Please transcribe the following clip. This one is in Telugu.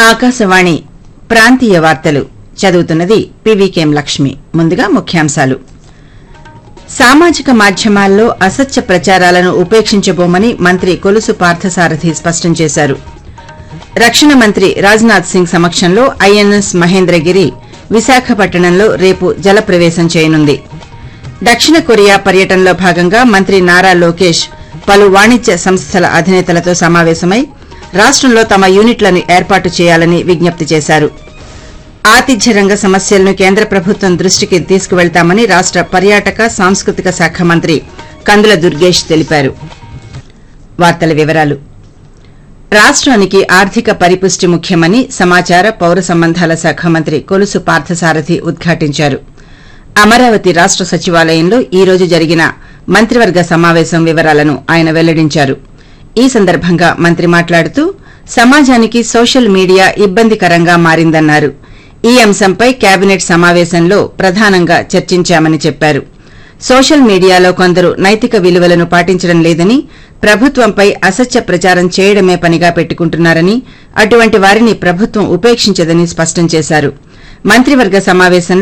ఆకాశవాణి ప్రాంతీయ వార్తలు చదువుతున్నది పివికేం లక్ష్మి ముందుగా ముఖ్యాంశాలు సామాజిక మాధ్యమాల్లో అసత్య ప్రచారాలను ఉపేక్షించబోమని మంత్రి కొలుసు పార్థసారథి స్పష్టం చేశారు రక్షణ మంత్రి రాజ్నాథ్ సింగ్ సమక్షంలో ఐఎన్ఎస్ మహేంద్రగిరి విశాఖపట్నంలో రేపు జలప్రవేశం చేయనుంది దక్షిణ కొరియా పర్యటనలో భాగంగా మంత్రి నారా లోకేష్ పలు వాణిజ్య సంస్థల అధినేతలతో సమావేశమై రాష్టంలో తమ యూనిట్లను ఏర్పాటు చేయాలని విజ్ఞప్తి చేశారు ఆతిథ్య రంగ సమస్యలను కేంద్ర ప్రభుత్వం దృష్టికి తీసుకువెళ్తామని రాష్ట పర్యాటక సాంస్కృతిక శాఖ మంత్రి కందుల దుర్గేష్ తెలిపారు వార్తల వివరాలు రాష్ట్రానికి ఆర్థిక పరిపుష్టి ముఖ్యమని సమాచార పౌర సంబంధాల శాఖ మంత్రి కొలుసు పార్థసారథి ఉద్ఘాటించారు అమరావతి రాష్ట సచివాలయంలో ఈ రోజు జరిగిన మంత్రివర్గ సమావేశం వివరాలను ఆయన వెల్లడించారు ఈ సందర్భంగా మంత్రి మాట్లాడుతూ సమాజానికి సోషల్ మీడియా ఇబ్బందికరంగా మారిందన్నారు ఈ అంశంపై కేబినెట్ సమావేశంలో ప్రధానంగా చర్చించామని చెప్పారు సోషల్ మీడియాలో కొందరు నైతిక విలువలను పాటించడం లేదని ప్రభుత్వంపై అసత్య ప్రచారం చేయడమే పనిగా పెట్టుకుంటున్నారని అటువంటి వారిని ప్రభుత్వం ఉపేక్షించదని స్పష్టం చేశారు మంత్రివర్గ సమావేశంలో